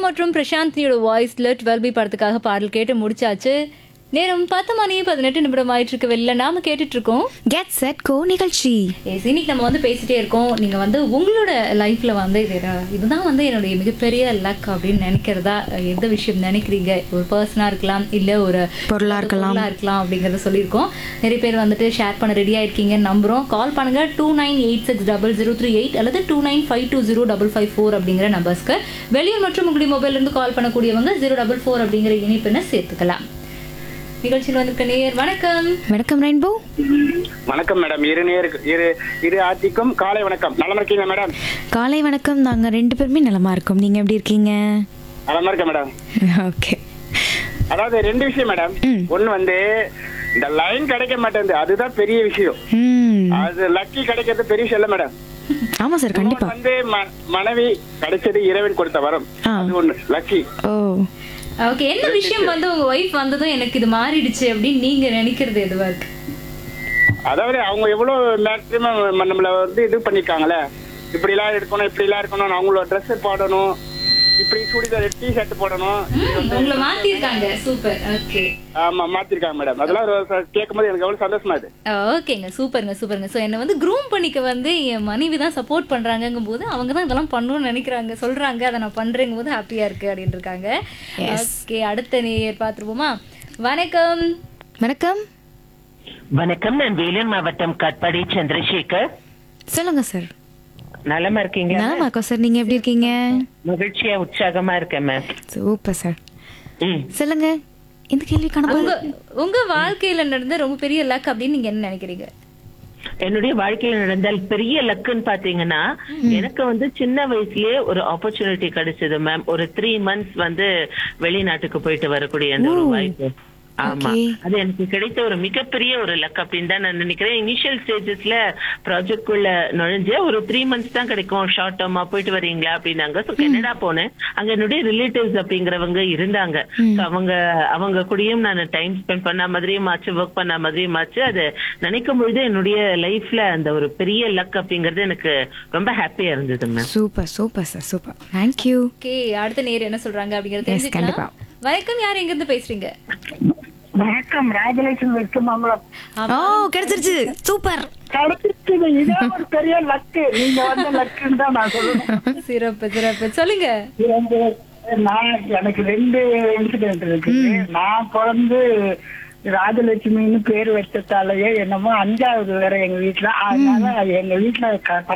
மற்றும் பிரசாந்தினியோட வாய்ஸ்ல twelve B படத்துக்காக பாடல் கேட்டு முடிச்சாச்சு நேரம் பத்து மணி பதினெட்டு நிமிடம் ஆயிட்டு இருக்க வெளில நாம கேட்டுட்டு இருக்கோம் கெட் செட் கோ நிகழ்ச்சி எஸ் இன்னைக்கு நம்ம வந்து பேசிட்டே இருக்கோம் நீங்க வந்து உங்களோட லைஃப்ல வந்து இது இதுதான் வந்து என்னுடைய மிகப்பெரிய லக் அப்படின்னு நினைக்கிறதா எந்த விஷயம் நினைக்கிறீங்க ஒரு பர்சனா இருக்கலாம் இல்ல ஒரு பொருளா இருக்கலாம். பொருளா இருக்கலாம் அப்படிங்கறத சொல்லியிருக்கோம் நிறைய பேர் வந்துட்டு ஷேர் பண்ண ரெடியா இருக்கீங்கன்னு நம்புறோம் கால் பண்ணுங்க two nine eight six double zero three eight அல்லது two nine five two zero double five four அப்படிங்கிற நம்பர்ஸ்க்கு வெளியூர் மற்றும் உங்களுடைய மொபைல்ல இருந்து கால் பண்ணக்கூடியவங்க ஜீரோ டபுள் ஃபோர் அப்படிங்கிற இணைப்பினை சேர்த்துக்கலாம் நிகழ்ச்சியில் வந்திருக்க நேயர் வணக்கம் வணக்கம் ரெயின்போ வணக்கம் மேடம் இரு நேருக்கு இரு இரு ஆட்சிக்கும் காலை வணக்கம் நலமா இருக்கீங்க மேடம் காலை வணக்கம் நாங்க ரெண்டு பேருமே நலமா இருக்கோம் நீங்க எப்படி இருக்கீங்க நலமா இருக்கேன் மேடம் ஓகே அதாவது ரெண்டு விஷயம் மேடம் ஒண்ணு வந்து இந்த லைன் கிடைக்க மாட்டேங்குது அதுதான் பெரிய விஷயம் ம் அது லக்கி கிடைக்கிறது பெரிய விஷயம் இல்ல மேடம் ஆமா சார் கண்டிப்பா இன்னொன்னு வந்து ம- மனைவி கிடைச்சது இறைவன் கொடுத்த வரம் ஆ. அது ஒண்ணு லக்கி ஓ ஓகே என்ன விஷயம் வந்து உங்க ஒய்ஃப் வந்ததும் எனக்கு இது மாறிடுச்சு அப்படின்னு நீங்க நினைக்கிறது எதுவா இருக்கு அதாவது அவங்க எவ்வளவு மேக்சிமம் நம்மள வந்து இது பண்ணிருக்காங்களே இப்படி எல்லாம் இருக்கணும் இப்படி எல்லாம் இருக்கணும் அவங்களோட ட்ரெஸ் போடணும் இப்படி சுடிதார் டி ஷர்ட் போடணும் ம், உங்களை மாத்திருக்காங்க சூப்பர் ஓகே ஆமா மாத்திருக்காங்க மேடம் அதெல்லாம் கேட்கும் போது எனக்கு எவ்வளவு சந்தோஷமா இது ஓகேங்க சூப்பருங்க சூப்பருங்க ஸோ என்னை வந்து க்ரூம் பண்ணிக்க வந்து என் மனைவி தான் சப்போர்ட் பண்றாங்கங்கும் போது அவங்க தான் இதெல்லாம் பண்ணணும்னு நினைக்கிறாங்க சொல்றாங்க அதை நான் பண்றேங்கும் போது ஹாப்பியா இருக்கு அப்படின்னு இருக்காங்க ஓகே அடுத்த நேயர் பார்த்துருவோமா வணக்கம் வணக்கம் வணக்கம் நான் வேலூர் மாவட்டம் கட்பாடி சந்திரசேகர் சொல்லுங்க சார் நலமா இருக்கீங்களா நலமா இருக்கோம் சார் நீங்க எப்படி இருக்கீங்க மகிழ்ச்சியா உற்சாகமா இருக்கேன் மேம் சூப்பர் சார் ம். சொல்லுங்க இந்த கேள்விக்கான பதில் உங்க உங்க வாழ்க்கையில நடந்த ரொம்ப பெரிய லக் அப்படின்னு நீங்க என்ன நினைக்கிறீங்க என்னுடைய வாழ்க்கையில நடந்தால் பெரிய லக்குன்னு பாத்தீங்கன்னா எனக்கு வந்து சின்ன வயசுலயே ஒரு ஆப்பர்ச்சுனிட்டி கிடைச்சது மேம் ஒரு த்ரீ மந்த்ஸ் வந்து வெளிநாட்டுக்கு போயிட்டு வரக்கூடிய அந்த ஒரு வாய்ப்பு ஆமா Okay. அது எனக்கு கிடைத்த ஒரு மிகப்பெரிய ஒரு லக் அப்படின்னு தான் நான் நினைக்கிறேன் இனிஷியல் ஸ்டேஜஸ்ல ப்ராஜெக்ட் குள்ள நுழைஞ்ச ஒரு த்ரீ மந்த்ஸ் தான் கிடைக்கும் ஷார்ட் டேர்மா போயிட்டு வரீங்களா அப்படின்னாங்க ஸோ கனடா போனேன் அங்க என்னுடைய ரிலேட்டிவ்ஸ் அப்படிங்கிறவங்க இருந்தாங்க So அவங்க அவங்க கூடயும் நான் டைம் ஸ்பெண்ட் பண்ண மாதிரியும் ஆச்சு ஒர்க் பண்ண மாதிரியும் ஆச்சு அது நினைக்கும் பொழுது என்னுடைய லைஃப்ல அந்த ஒரு பெரிய லக் அப்படிங்கிறது எனக்கு ரொம்ப ஹாப்பியா இருந்தது ma'am super super sir super thank you okay அடுத்த நேர் என்ன சொல்றாங்க அப்படிங்கறது Yes, தெரிஞ்சுக்கலாம் வணக்கம் யார் எங்க இருந்து பேசுறீங்க வணக்கம் ராஜலட்சுமி வெற்றி மாமலம் ஓ கிடைச்சிருச்சு சூப்பர் கிடைச்சிருக்குது இதே ஒரு பெரிய லக்கு நீங்க வந்து லக்குன்னு தான் நான் சொல்லணும் சிறப்பு சிறப்பு சொல்லுங்க ரெண்டு நான் எனக்கு ரெண்டு இன்சிடென்ட் இருக்குது நான் பிறந்து ராஜலட்சுமின்னு பேர் வச்சதாலயே என்னமோ அஞ்சாவது வேற எங்க வீட்டுல அதனால எங்க வீட்டுல க-